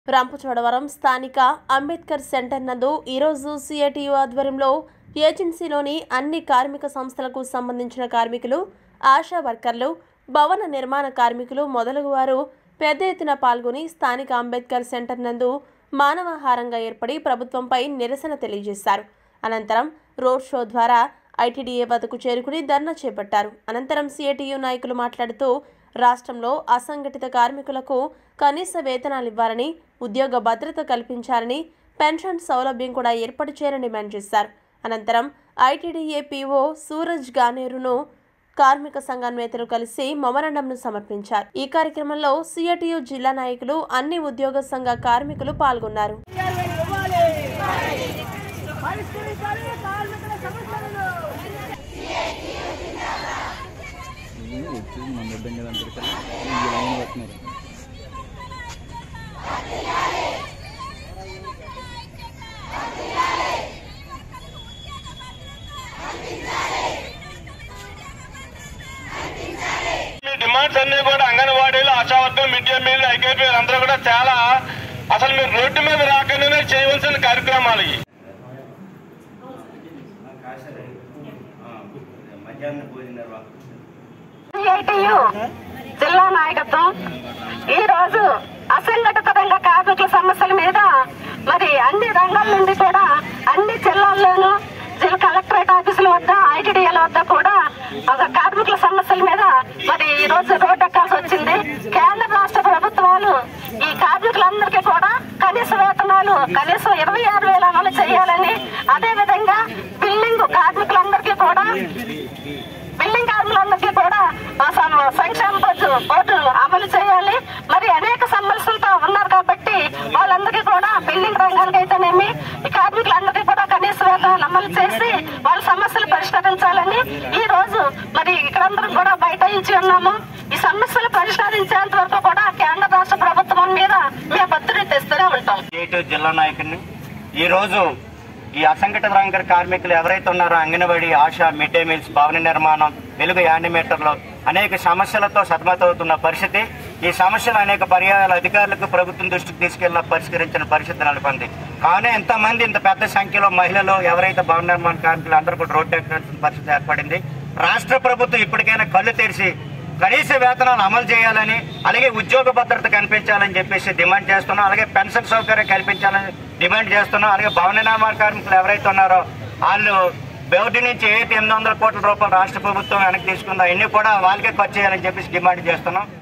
రంపచోడవరం స్థానిక అంబేద్కర్ సెంటర్ నందు ఈరోజు సిఐటియు ఆధ్వర్యంలో ఏజెన్సీలోని అన్ని కార్మిక సంస్థలకు సంబంధించిన కార్మికులు ఆశా వర్కర్లు భవన నిర్మాణ కార్మికులు మొదలగు వారు పెద్ద ఎత్తున పాల్గొని స్థానిక అంబేద్కర్ సెంటర్ నందు మానవాహారంగా ఏర్పడి ప్రభుత్వంపై నిరసన తెలియజేశారు అనంతరం రోడ్ షో ద్వారా ఐటీడీఏ వద్దకు చేరుకుని ధర్నా చేపట్టారు అనంతరం సిఐటియు నాయకులు మాట్లాడుతూ రాష్ట్రంలో అసంఘటిత కార్మికులకు కనీస వేతనాలు ఇవ్వాలని ఉద్యోగ భద్రత కల్పించాలని పెన్షన్ సౌలభ్యం కూడా ఏర్పాటు చేయాలని డిమాండ్ చేశారు అనంతరం ఐటీడీఏ పీఓ సూరజ్ గానేరును కార్మిక సంఘం నేతలు కలిసి మొమరండంను సమర్పించారు ఈ కార్యక్రమంలో సిఐటియు జిల్లా నాయకులు అన్ని ఉద్యోగ సంఘ కార్మికులు పాల్గొన్నారు పరిష్కరించాలి కార్మికుల సమస్యలను వచ్చేది మన అడ్డం కదా అంటారు కదా ఈ లైన్ పడుతున్నారు మీ డిమాండ్స్ అన్ని కూడా అంగన్వాడీలు ఆశావర్కర్లు మిడ్ డే మీల్ ఐకేపీ అందరూ కూడా చాలా అసలు మీరు రోడ్డు మీద రాకుండానే చేయవలసిన కార్యక్రమాలు ఇవి మధ్యాహ్నం భోజన నిర్వాహం సిఐటియు జిల్లా నాయకత్వం ఈ రోజు అసంఘటిత రంగ కార్మికుల సమస్యల మీద మరి అన్ని రంగాల నుండి కూడా అన్ని జిల్లాల్లోనూ జిల్లా కలెక్టరేట్ ఆఫీసుల వద్ద ఐటీడీఎల వద్ద కూడా ఒక కార్మికుల సమస్యల మీద మరి ఈ రోజు రోడ్డు ఎక్కాల్సి వచ్చింది కేంద్ర రాష్ట్ర ప్రభుత్వాలు ఈ కార్మికులందరికీ కూడా కనీస వేతనాలు కనీసం ఇరవై ఆరు వేలు అమలు చేయాలని అదే విధంగా బిల్డింగ్ కార్మికులందరికీ కూడా బిల్డింగ్ కార్మికులందరికీ కూడా ఆ సం- సంక్షేమ బోర్డు బోర్డు అమలు చేయాలి మరి అనేక సమస్యలతో ఉన్నారు కాబట్టి వాళ్ళందరికీ కూడా బిల్డింగ్ రంగానికి అయితేనేమి ఈ కార్మికులందరికీ కూడా కనీస వేతనాలు అమలు చేసి వాళ్ళ సమస్యలు పరిష్కరించాలని ఈ రోజు మరి ఇక్కడందరం కూడా బయట ఇచ్చి ఉన్నాము ఈ సమస్యలు పరిష్కరించేంత వరకు కూడా కేంద్ర రాష్ట్ర ప్రభుత్వం మీద మేము ఒత్తిడి తెస్తూనే ఉంటాం ఏటు జిల్లా నాయకుడిని ఈ రోజు ఈ అసంఘటిత రంగ కార్మికులు ఎవరైతే ఉన్నారో Anganwadi Asha mid day meals భవన నిర్మాణం వెలుగు యానిమేటర్లు అనేక సమస్యలతో సతమతవుతున్న పరిస్థితి ఈ సమస్యలు అనేక పర్యాయాలు అధికారులకు ప్రభుత్వం దృష్టికి తీసుకెళ్లిన పరిష్కరించిన పరిస్థితి నెలకొంది కానీ ఇంతమంది ఇంత పెద్ద సంఖ్యలో మహిళలు ఎవరైతే భవన నిర్మాణ కార్మికులు అందరూ కూడా రోడ్డు ఎక్కాల్సిన పరిస్థితి ఏర్పడింది రాష్ట్ర ప్రభుత్వం ఇప్పటికైనా కళ్ళు తెరిచి కనీస వేతనాలు అమలు చేయాలని అలాగే ఉద్యోగ భద్రత కల్పించాలని చెప్పేసి డిమాండ్ చేస్తున్నాం అలాగే పెన్షన్ సౌకర్యం కల్పించాలని డిమాండ్ చేస్తున్నాం అలాగే భవన నిర్మాణ కార్మికులు ఎవరైతే ఉన్నారో వాళ్ళు బోర్డు నుంచి ఏటి ఎనిమిది వందల కోట్ల రూపాయలు రాష్ట్ర ప్రభుత్వం వెనక్కి తీసుకుందో అన్ని కూడా వాళ్ళకే ఖర్చు చేయాలని చెప్పేసి డిమాండ్ చేస్తున్నాం